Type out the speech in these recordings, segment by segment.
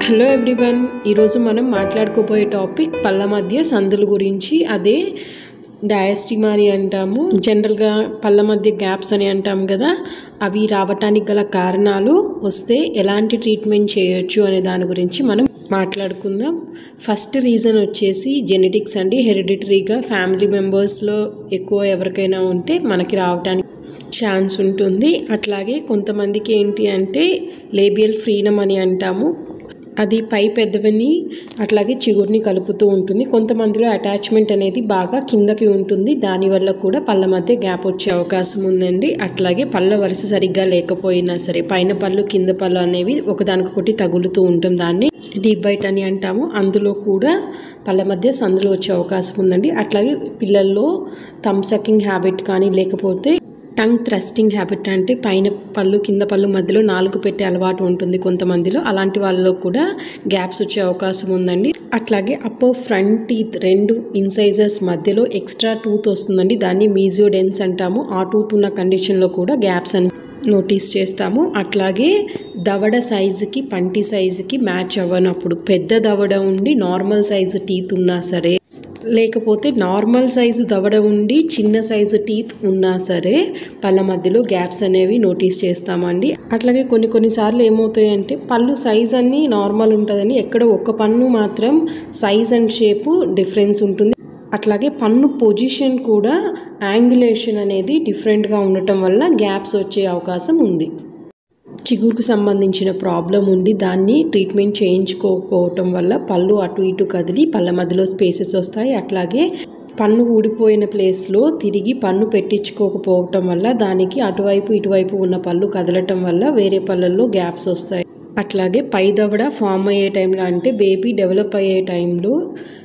hello everyone ఈరోజు మనం మాట్లాడుకోబోయే topic పళ్ళ మధ్య సందుల గురించి అదే డయాస్టిమాని అంటాము జనరల్గా పళ్ళ మధ్య గ్యాప్స్ అని అంటాం కదా అవి రావటానికి గల కారణాలు వస్తే ఎలాంటి ట్రీట్మెంట్ చేయొచ్చు అనే దాని గురించి మనం మాట్లాడుకుందాం ఫస్ట్ రీజన్ వచ్చేసి జెనెటిక్స్ అండి హెరిడిటరీగా ఫ్యామిలీ మెంబర్స్లో ఎక్కువ ఎవరికైనా ఉంటే మనకి రావటానికి ఛాన్స్ ఉంటుంది అట్లాగే కొంతమందికి ఏంటి అంటే లేబియల్ ఫ్రీనమ్ అని అంటాము అది పై పెద్దవిని అట్లాగే చిగురిని కలుపుతూ ఉంటుంది కొంతమందిలో అటాచ్మెంట్ అనేది బాగా కిందకి ఉంటుంది దానివల్ల కూడా పళ్ళ మధ్య గ్యాప్ వచ్చే అవకాశం ఉందండి అట్లాగే పళ్ళ వరుస సరిగ్గా లేకపోయినా సరే పైన పళ్ళు కింద పళ్ళు అనేవి ఒకదానికొకటి తగులుతూ ఉంటుంది దాన్ని డీప్ బైట్ అని అంటాము అందులో కూడా పళ్ళ మధ్య సందులు వచ్చే అవకాశం ఉందండి అట్లాగే పిల్లల్లో థమ్ సకింగ్ హ్యాబిట్ కానీ లేకపోతే టంగ్ థ్రస్టింగ్ హ్యాబిట్ అంటే పైన పళ్ళు కింద పళ్ళు మధ్యలో నాలుగు పెట్టే అలవాటు ఉంటుంది కొంతమందిలో అలాంటి వాళ్ళలో కూడా గ్యాప్స్ వచ్చే అవకాశం ఉందండి అట్లాగే అప్పర్ ఫ్రంట్ టీత్ రెండు ఇన్సైజర్స్ మధ్యలో ఎక్స్ట్రా టూత్ వస్తుందండి దాన్ని మీజియోడెన్స్ అంటాము ఆ టూత్ ఉన్న కండిషన్లో కూడా గ్యాప్స్ అని నోటీస్ చేస్తాము అట్లాగే దవడ సైజుకి పంటి సైజుకి మ్యాచ్ అవ్వనప్పుడు పెద్ద దవడ ఉండి నార్మల్ సైజు టీత్ ఉన్నా సరే లేకపోతే నార్మల్ సైజు దవడ ఉండి చిన్న సైజు టీత్ ఉన్నా సరే పళ్ళ మధ్యలో గ్యాప్స్ అనేవి నోటీస్ చేస్తామండి అట్లాగే కొన్ని కొన్నిసార్లు ఏమవుతాయంటే పళ్ళు సైజ్ అన్ని నార్మల్ ఉంటుందని ఎక్కడ ఒక్క పన్ను మాత్రం సైజ్ అండ్ షేపు డిఫరెన్స్ ఉంటుంది అట్లాగే పన్ను పొజిషన్ కూడా యాంగులేషన్ అనేది డిఫరెంట్గా ఉండటం వల్ల గ్యాప్స్ వచ్చే అవకాశం ఉంది చిగురుకు సంబంధించిన ప్రాబ్లం ఉండి దాన్ని ట్రీట్మెంట్ చేయించుకోకపోవటం వల్ల పళ్ళు అటు ఇటు కదిలి పళ్ళ మధ్యలో స్పేసెస్ వస్తాయి అట్లాగే పన్ను ఊడిపోయిన ప్లేస్లో తిరిగి పన్ను పెట్టించుకోకపోవటం వల్ల దానికి అటువైపు ఇటువైపు ఉన్న పళ్ళు కదలటం వల్ల వేరే పళ్ళల్లో గ్యాప్స్ వస్తాయి అట్లాగే పై దవడ ఫామ్ అయ్యే టైంలో అంటే బేబీ డెవలప్ అయ్యే టైంలో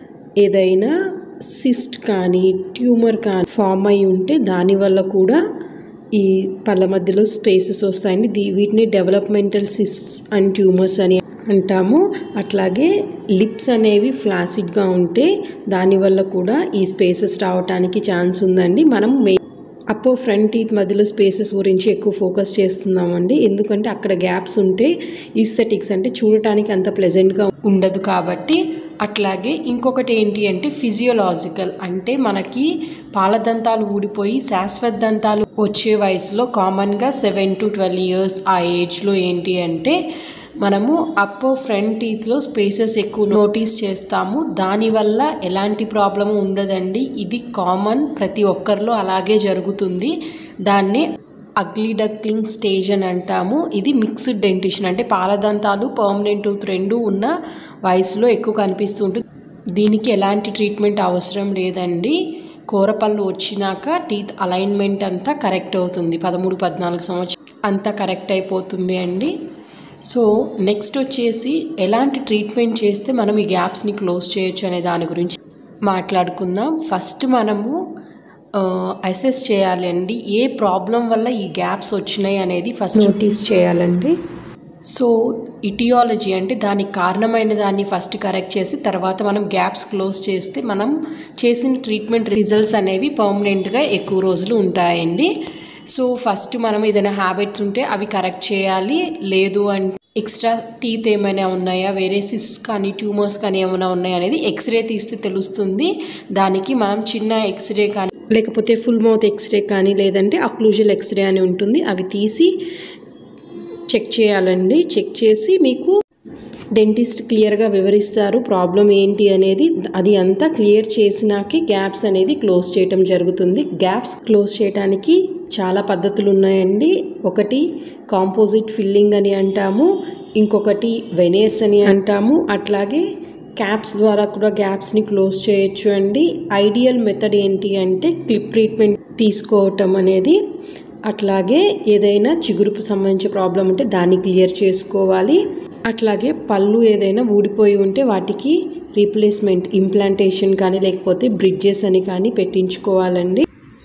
ఏదైనా సిస్ట్ కానీ ట్యూమర్ కానీ ఫామ్ అయి ఉంటే దానివల్ల కూడా ఈ పళ్ళ మధ్యలో స్పేసెస్ వస్తాయండి దీ వీటిని డెవలప్మెంటల్ సిస్ట్స్ అండ్ ట్యూమర్స్ అని అంటాము అట్లాగే లిప్స్ అనేవి ఫ్లాసిడ్గా ఉంటే దానివల్ల కూడా ఈ స్పేసెస్ రావడానికి ఛాన్స్ ఉందండి మనం మే అప్పో ఫ్రంట్ టీత్ మధ్యలో స్పేసెస్ గురించి ఎక్కువ ఫోకస్ చేస్తున్నామండి ఎందుకంటే అక్కడ గ్యాప్స్ ఉంటే ఈస్థెటిక్స్ అంటే చూడటానికి అంత ప్లెజెంట్గా ఉండదు కాబట్టి అట్లాగే ఇంకొకటి ఏంటి అంటే ఫిజియోలాజికల్ అంటే మనకి పాలదంతాలు ఊడిపోయి శాశ్వత దంతాలు వచ్చే వయసులో కామన్గా సెవెన్ టు ట్వెల్వ్ ఇయర్స్ ఆ ఏజ్లో ఏంటి అంటే మనము అప్పర్ ఫ్రంట్ టీత్లో స్పేసెస్ ఎక్కువ నోటీస్ చేస్తాము దానివల్ల ఎలాంటి ప్రాబ్లము ఉండదండి ఇది కామన్ ప్రతి ఒక్కరిలో అలాగే జరుగుతుంది దాన్నే అగ్లీ డక్లింగ్ స్టేజ్ అని అంటాము ఇది మిక్స్డ్ డెంటిషన్ అంటే పాలదంతాలు పర్మనెంట్ టూత్ రెండు ఉన్న వయసులో ఎక్కువ కనిపిస్తుంటుంది దీనికి ఎలాంటి ట్రీట్మెంట్ అవసరం లేదండి కూరపళ్ళు వచ్చినాక టీత్ అలైన్మెంట్ అంతా కరెక్ట్ అవుతుంది పదమూడు పద్నాలుగు సంవత్సరం అంతా కరెక్ట్ అయిపోతుంది అండి సో నెక్స్ట్ వచ్చేసి ఎలాంటి ట్రీట్మెంట్ చేస్తే మనం ఈ గ్యాప్స్ని క్లోజ్ చేయొచ్చు అనే దాని గురించి మాట్లాడుకుందాం ఫస్ట్ మనము అసెస్ చేయాలండి ఏ ప్రాబ్లం వల్ల ఈ గ్యాప్స్ వచ్చినాయి అనేది ఫస్ట్ నోటీస్ చేయాలండి సో ఇటియాలజీ అంటే దానికి కారణమైన దాన్ని ఫస్ట్ కరెక్ట్ చేసి తర్వాత మనం గ్యాప్స్ క్లోజ్ చేస్తే మనం చేసిన ట్రీట్మెంట్ రిజల్ట్స్ అనేవి పర్మనెంట్గా ఎక్కువ రోజులు ఉంటాయండి సో ఫస్ట్ మనం ఏదైనా హ్యాబిట్స్ ఉంటే అవి కరెక్ట్ చేయాలి లేదు అంటే ఎక్స్ట్రా టీత్ ఏమైనా ఉన్నాయా వేరే సిస్ కానీ ట్యూమర్స్ కానీ ఏమైనా ఉన్నాయా అనేది ఎక్స్రే తీస్తే తెలుస్తుంది దానికి మనం చిన్న ఎక్స్రే కానీ లేకపోతే ఫుల్ మౌత్ ఎక్స్రే కానీ లేదంటే అక్లూజల్ ఎక్స్రే అని ఉంటుంది అవి తీసి చెక్ చేయాలండి చెక్ చేసి మీకు డెంటిస్ట్ క్లియర్గా వివరిస్తారు ప్రాబ్లం ఏంటి అనేది అది అంతా క్లియర్ చేసినాకే గ్యాప్స్ అనేది క్లోజ్ చేయటం జరుగుతుంది గ్యాప్స్ క్లోజ్ చేయడానికి చాలా పద్ధతులు ఉన్నాయండి ఒకటి కాంపోజిట్ ఫిల్లింగ్ అని అంటాము ఇంకొకటి వెనేర్స్ అని అంటాము అట్లాగే క్యాప్స్ ద్వారా కూడా గ్యాప్స్ని క్లోజ్ చేయొచ్చు అండి ఐడియల్ మెథడ్ ఏంటి అంటే క్లిప్ ట్రీట్మెంట్ తీసుకోవటం అనేది అట్లాగే ఏదైనా చిగురుపు సంబంధించిన ప్రాబ్లం ఉంటే దాన్ని క్లియర్ చేసుకోవాలి అట్లాగే పళ్ళు ఏదైనా ఊడిపోయి ఉంటే వాటికి రీప్లేస్మెంట్ ఇంప్లాంటేషన్ కానీ లేకపోతే బ్రిడ్జెస్ అని కానీ పెట్టించుకోవాలండి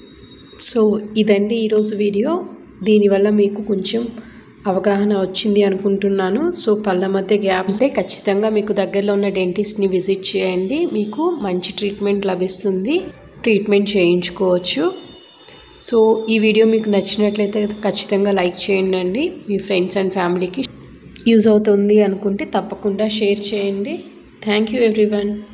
సో ఇదండి ఈరోజు వీడియో దీనివల్ల మీకు కొంచెం అవగాహన వచ్చింది అనుకుంటున్నాను సో పళ్ళ మధ్య గ్యాప్స్ ఖచ్చితంగా మీకు దగ్గరలో ఉన్న డెంటిస్ట్ని విజిట్ చేయండి మీకు మంచి ట్రీట్మెంట్ లభిస్తుంది ట్రీట్మెంట్ చేయించుకోవచ్చు సో ఈ వీడియో మీకు నచ్చినట్లయితే ఖచ్చితంగా లైక్ చేయండి అండి మీ ఫ్రెండ్స్ అండ్ ఫ్యామిలీకి యూజ్ అవుతుంది అనుకుంటే తప్పకుండా షేర్ చేయండి థ్యాంక్ యూ ఎవ్రీవన్